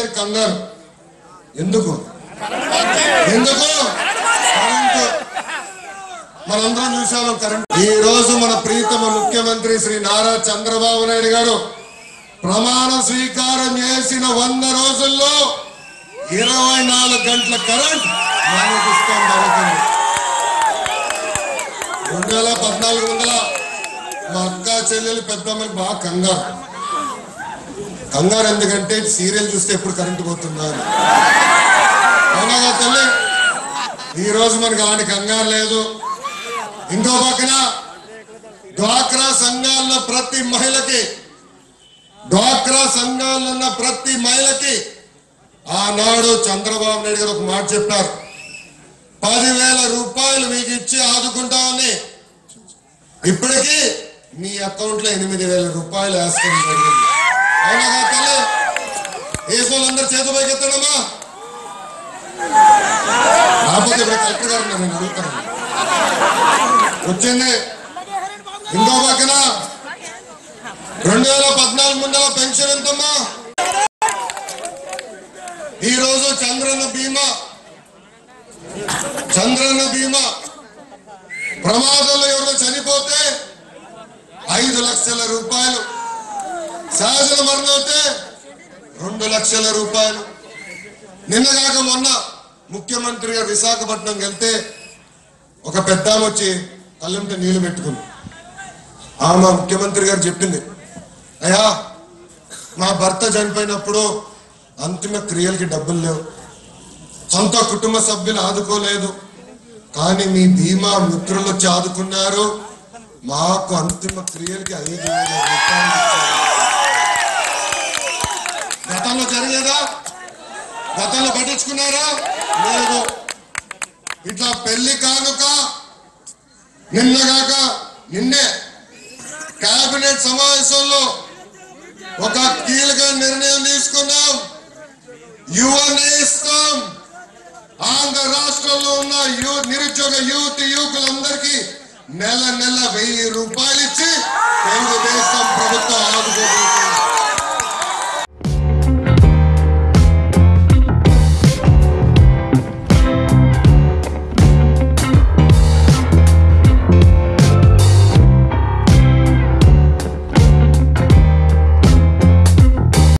అందరికి కంగారు ఎందుకు ఎందుకు కరెంటు మనందరం చూసాము కరెంట్ ఈ రోజు మన ప్రీతమ ముఖ్యమంత్రి శ్రీ నారా చంద్రబాబు నాయుడు గారు ప్రమాణ స్వీకారం చేసిన వంద రోజుల్లో ఇరవై నాలుగు గంటల కరెంట్ మనకి ఇస్తాం జరుగుతుంది రెండు వేల పద్నాలుగు వందల మా అక్క చెల్లెలు పెద్దమ్మకి బాగా కంగారు కంగారు ఎందుకంటే సీరియల్ చూస్తే ఎప్పుడు కరెంటు పోతుందా అని అవునా తల్లి ఈ రోజు మనకు అలాంటి కంగారు లేదు ఇంకో పక్కన డ్వాక్రా సంఘాల్లో ప్రతి మహిళకి డ్వాక్రా సంఘాల్లో ఉన్న ప్రతి మహిళకి ఆనాడు చంద్రబాబు నాయుడు గారు ఒక మాట చెప్పారు పదివేల రూపాయలు మీకు ఇచ్చి ఆదుకుంటామని ఇప్పటికీ మీ అకౌంట్ లో ఎనిమిది వేల రూపాయలు వేసుకోవడం జరిగింది అవునా కాదా తల్లి వేసిన వాళ్ళందరూ చేతి పైకి ఎత్తడమ్మా కాకపోతే ఇప్పుడు కలెక్టర్ గారు ఉన్నారు, నేను అడుగుతాను వచ్చింది ఇంకో పక్కన రెండు వేల పద్నాలుగు ముందర పెన్షన్ ఎంతమ్మా ఈ రోజు చంద్రన్న బీమా చంద్రన్న బీమా ప్రమాదంలో ఎవరో చనిపోతే ఐదు లక్షల రూపాయలు సహజ మరణం అయితే రెండు లక్షల రూపాయలు నిన్నగాక మొన్న ముఖ్యమంత్రి గారు విశాఖపట్నం వెళ్తే ఒక పెద్ద ఆమె వచ్చి కళ్ళంటే నీళ్లు పెట్టుకుంది ఆమె ముఖ్యమంత్రి గారు చెప్పింది అయ్యా మా భర్త చనిపోయినప్పుడు అంతిమ క్రియలకి డబ్బులు లేవు సొంత కుటుంబ సభ్యులు ఆదుకోలేదు కానీ మీ బీమా మిత్రులు వచ్చి ఆదుకున్నారు మాకు అంతిమ క్రియలకి ఐదు వేల రూపాయలు ఇచ్చారు. గతంలో జరిగేదా గతంలో పట్టించుకున్నారా లేదు ఇట్లా పెళ్లి కానుక నిన్నగాక నిన్నే కేబినెట్ సమావేశంలో ఒక కీలక నిర్ణయం తీసుకున్నాం యువ నేస్తం ఆంధ్ర రాష్ట్రంలో ఉన్న యూ నిరుద్యోగ యువతి యువకులందరికీ నెల నెల వెయ్యి రూపాయలు ఇచ్చి తెలుగుదేశం ప్రభుత్వం ఆదుకోబోతుంది